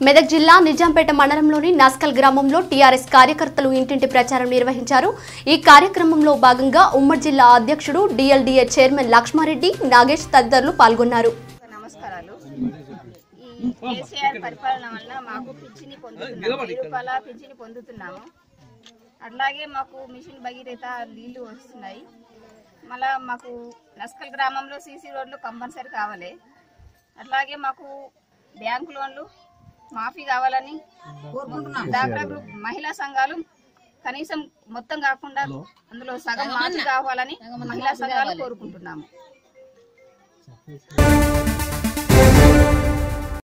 మెదక్ జిల్లా నిజాంపేట మండలంలోని నాస్కల్ గ్రామంలో టీఆర్ఎస్ కార్యకర్తలు ఇంటింటి ప్రచారం నిర్వహించారు ఈ కార్యక్రమంలో భాగంగా ఉమ్మడి జిల్లా అధ్యక్షుడు డిఎల్డిఏ చైర్మన్ లక్ష్మారెడ్డి నాగేష్ తదితరులు పాల్గొన్నారు నమస్కారాలు ఈ కేసీఆర్ పరిపాలన వల్ల మాకు పింఛని పొందుతున్నాము వెయ్యి రూపాయల పింఛని పొందుతున్నాము అట్లాగే మాకు మిషన్ భగీరథ నీళ్లు వస్తున్నాయి మళ్ళా మాకు నస్కల్ గ్రామంలో సీసీ రోడ్లు కంపల్సరీ కావాలి అట్లాగే మాకు బ్యాంకు లోన్లు మాఫీ కావాలని డాక్టర్ గ్రూప్ మహిళా సంఘాలు కనీసం మొత్తం కాకుండా అందులో సగం మాఫీ కావాలని మహిళా సంఘాలు కోరుకుంటున్నాము